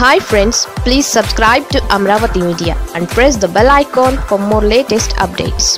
hi friends please subscribe to Amaravati media and press the bell icon for more latest updates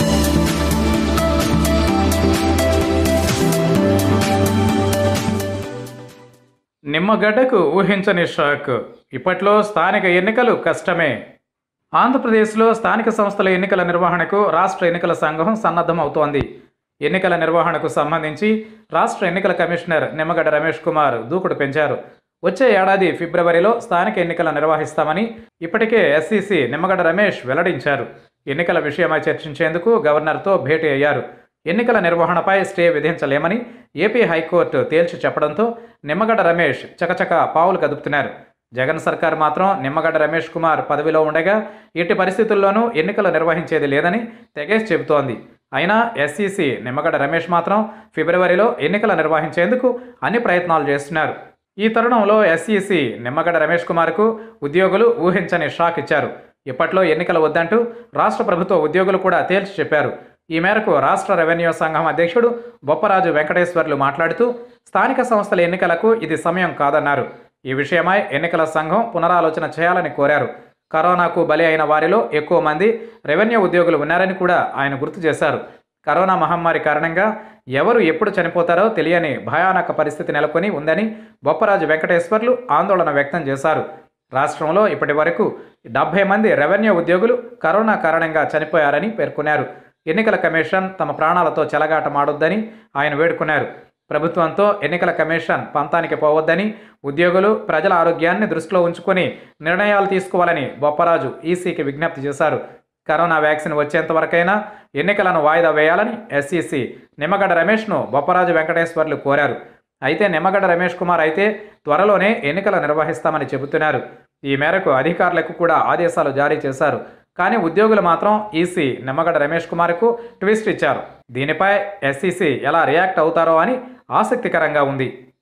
నిమ్మగడ్డకు ఊహించని shock ఇప్పట్లో స్థానిక ఎన్నికలు కష్టమే ఆంధ్రప్రదేశ్లో స్థానిక సంస్థల ఎన్నికల నిర్వహణకు రాష్ట్ర ఎన్నికల సంఘం సన్నద్ధం అవుతోంది ఎన్నికల నిర్వహణకు సంబంధించి రాష్ట్ర ఎన్నికల కమిషనర్ నిమ్మగడ్డ రమేష్ కుమార్ దూకుడు పెంచారు వచ్చే ఏడాది ఫిబ్రవరిలో స్థానిక ఎన్నికలు నిర్వహిస్తామని ఇప్పటికే ఎస్సీసీ నిమ్మగడ్డ రమేష్ వెల్లడించారు ఎన్నికల విషయమై చర్చించేందుకు గవర్నర్తో భేటీ అయ్యారు ఎన్నికల నిర్వహణపై స్టే విధించలేమని ఏపీ హైకోర్టు తేల్చి చెప్పడంతో నిమ్మగడ్డ రమేష్ చకచక పావులు కదుపుతున్నారు జగన్ సర్కార్ మాత్రం నిమ్మగడ్డ రమేష్ కుమార్ పదవిలో ఉండగా ఎట్టి పరిస్థితుల్లోనూ ఎన్నికలు నిర్వహించేది లేదని తెగేసి చెబుతోంది అయినా ఎస్సీసీ నిమ్మగడ్డ రమేష్ మాత్రం ఫిబ్రవరిలో ఎన్నికలు నిర్వహించేందుకు అన్ని ప్రయత్నాలు చేస్తున్నారు ఈ తరుణంలో ఎస్ఈసి నిమ్మగడ్డ రమేష్ కుమార్కు ఉద్యోగులు ఊహించని షాక్ ఇచ్చారు ఇప్పట్లో ఎన్నికలు వద్దంటూ రాష్ట్ర ప్రభుత్వ ఉద్యోగులు కూడా తేల్చి చెప్పారు ఈ మేరకు రాష్ట్ర రెవెన్యూ సంఘం అధ్యక్షుడు బొప్పరాజు వెంకటేశ్వర్లు మాట్లాడుతూ స్థానిక సంస్థల ఎన్నికలకు ఇది సమయం కాదన్నారు ఈ విషయమై ఎన్నికల సంఘం పునరాలోచన చేయాలని కోరారు కరోనాకు బలి అయిన వారిలో ఎక్కువ మంది రెవెన్యూ ఉద్యోగులు ఉన్నారని కూడా ఆయన గుర్తు చేశారు కరోనా మహమ్మారి కారణంగా ఎవరు ఎప్పుడు చనిపోతారో తెలియని భయానక పరిస్థితి నెలకొని ఉందని బొప్పరాజు వెంకటేశ్వర్లు ఆందోళన వ్యక్తం చేశారు రాష్ట్రంలో ఇప్పటి వరకు డెబ్బై మంది రెవెన్యూ ఉద్యోగులు కరోనా కారణంగా చనిపోయారని పేర్కొన్నారు ఎన్నికల కమిషన్ తమ ప్రాణాలతో చెలగాటమాడొద్దని ఆయన వేడుకున్నారు ప్రభుత్వంతో ఎన్నికల కమిషన్ పంతానికి పోవద్దని ఉద్యోగులు ప్రజల ఆరోగ్యాన్ని దృష్టిలో ఉంచుకొని నిర్ణయాలు తీసుకోవాలని బొప్పరాజు ఈసీకి విజ్ఞప్తి చేశారు కరోనా వ్యాక్సిన్ వచ్చేంత వరకైనా ఎన్నికలను వాయిదా వేయాలని ఎస్ఈసి నిమ్మగడ్డ రమేష్ను బొప్పరాజు వెంకటేశ్వర్లు కోరారు అయితే నిమ్మగడ్డ రమేష్ కుమార్ అయితే త్వరలోనే ఎన్నికలు నిర్వహిస్తామని చెబుతున్నారు ఈ మేరకు అధికారులకు కూడా ఆదేశాలు జారీ చేశారు కానీ ఉద్యోగులు మాత్రం ఈసీ నిమ్మగడ్డ రమేష్ కుమార్కు ట్విస్ట్ ఇచ్చారు దీనిపై ఎస్ఈసి ఎలా రియాక్ట్ అవుతారో అని ఆసక్తికరంగా ఉంది